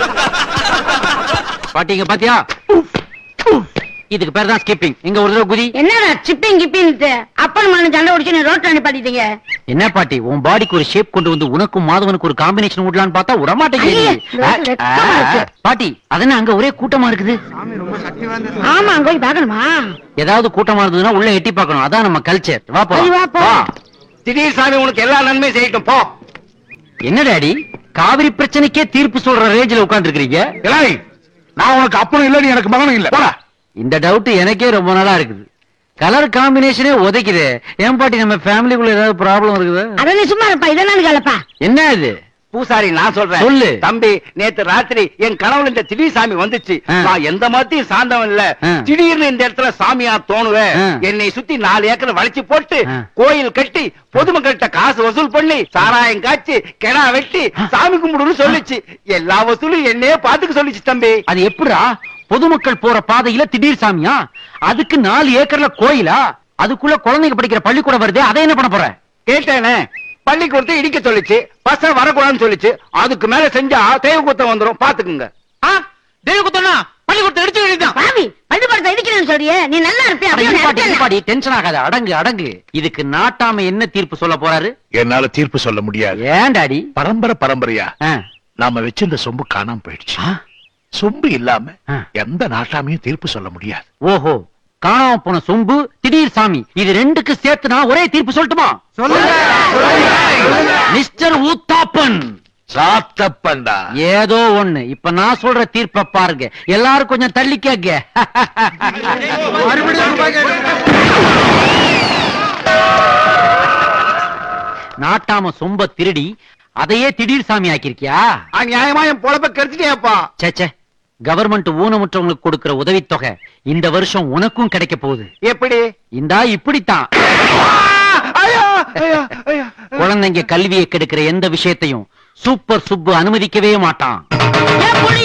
பாட்டிங்க பாத்தியா இதுக்கு பேர் தான் ஸ்கிப்பிங் இங்க ஒரு தடவை குதி என்னடா சிப்பிங் கிப்பின்னு அப்பன் மகன் சண்டை உடிச்சு நீ ரோட்ல நிப்பாட்டிட்டீங்க என்ன பாட்டி உன் பாடிக்கு ஒரு ஷேப் கொண்டு வந்து உனக்கும் மாதவனுக்கு ஒரு காம்பினேஷன் விடலான்னு பார்த்தா ஐயே, விடமாட்டேங்குது வெக்கமா இருக்கு. பாட்டி அதென்ன அங்க ஒரே கூட்டமா இருக்குது ஆமா அங்க போய் பாக்கணுமா ஏதாவது கூட்டமா இருந்ததுன்னா உள்ள எட்டி பார்க்கணும் அதான் நம்ம கல்ச்சர் வா சரி, வா, போ போ. திடீர் சாமி உனக்கு எல்லா நன்மையும் செய்யட்டும் போ என்ன டாடி காவிரி பிரச்சனைக்கே தீர்ப்பு சொல்ற ரேஞ்சில உட்கார்ந்து இருக்கீங்க இலாய், நான் உனக்கு அப்பனும் இல்ல நீ எனக்கு மகனும் இல்ல போடா இந்த டவுட் எனக்கே ரொம்ப நாளா இருக்குது கலர் காம்பினேஷனே உதைக்குது ஏன் பாட்டி நம்ம ஃபேமிலிக்குள்ள ஏதாவது ப்ராப்ளம் இருக்குது அத நீ சும்மா இருப்பா இதெல்லாம் கேளப்பா என்ன இது பூசாரி நான் சொல்றேன் சொல்லு. தம்பி நேத்து ராத்திரி என் கனவுல இந்த திடீர் சாமி வந்துச்சு ஆ. நான் எந்த மதத்தையும் சார்ந்தவன் இல்ல ஆ. திடீர்னு இந்த இடத்துல சாமியா தோணுவேன் ஆ. என்னை சுத்தி நாலு ஏக்கர் வளைச்சு போட்டு ஆ. கோயில் கட்டி பொதுமக்கள்கிட்ட காசு வசூல் பண்ணி சாராயம் காய்ச்சி கிடா வெட்டி சாமி கும்பிடுன்னு சொல்லுச்சு எல்லா வசூலும் என்னையே பாத்துக்க சொல்லுச்சு தம்பி அது எப்படிடா பொதுமக்கள் போற பாதையில திடீர் சாமியா அதுக்கு நாலு ஏக்கர்ல கோயிலா அதுக்குள்ள குழந்தைங்க படிக்கிற பள்ளிக்கூடம் வருதே அதை என்ன பண்ண போற கேட்டேனே பள்ளிக்கூடத்தை இடிக்க சொல்லுச்சு பசங்க வரக்கூடாதுன்னு சொல்லுச்சு அதுக்கு மேல செஞ்சா தெய்வ குத்தம் வந்துரும் பாத்துக்குங்க தெய்வகுத்தனா பள்ளிக்கூடத்தை எடுத்து வேண்டியதுதான் பாவி பள்ளிக்கூடத்தை இடிக்கிறேன்னு சொல்றியே நீ நல்லா இருப்பியா அப்படியே இருப்பாடி நினைச்சேன். இருப்பாடி டென்ஷன் ஆகாத அடங்கு அடங்கு இதுக்கு நாட்டாம என்ன தீர்ப்பு சொல்ல போறாரு என்னால தீர்ப்பு சொல்ல முடியாது ஏன் டாடி பரம்பரை பரம்பரையா ஆ. நாம வச்சிருந்த சொம்பு காணாம போயிடுச்சு ஆ? சொம்பு இல்லாம ஆ. எந்த நாட்டாமையும் தீர்ப்பு சொல்ல முடியாது ஓஹோ காணாம போன சொம்பு திடீர் சாமி இது ரெண்டுக்கு சேர்த்து நான் ஒரே தீர்ப்பு சொல்லட்டுமா மிஸ்டர் ஊத்தாப்பன் சாத்தப்பண்டா ஏதோ ஒண்ணு இப்ப நான் சொல்ற தீர்ப்ப பாருங்க எல்லாரும் கொஞ்சம் தள்ளி கேக்க நாட்டாம சொம்ப திருடி அதையே திடீர் சாமி ஆக்கிருக்கியா நியாயமா என் பொழப்ப கெடுத்துட்டேப்பா சேச்சே கவர்மெண்ட் ஊனமுற்றவங்களுக்கு கொடுக்கிற உதவித்தொகை இந்த வருஷம் உனக்கும் கிடைக்க போகுது எப்படி இந்தா இப்படித்தான் ஐயா, ஐயா, ஐயா. குழந்தைங்க கல்வியை கெடுக்கிற எந்த விஷயத்தையும் சூப்பர் சுப்பு அனுமதிக்கவே மாட்டான் ஏன் புடி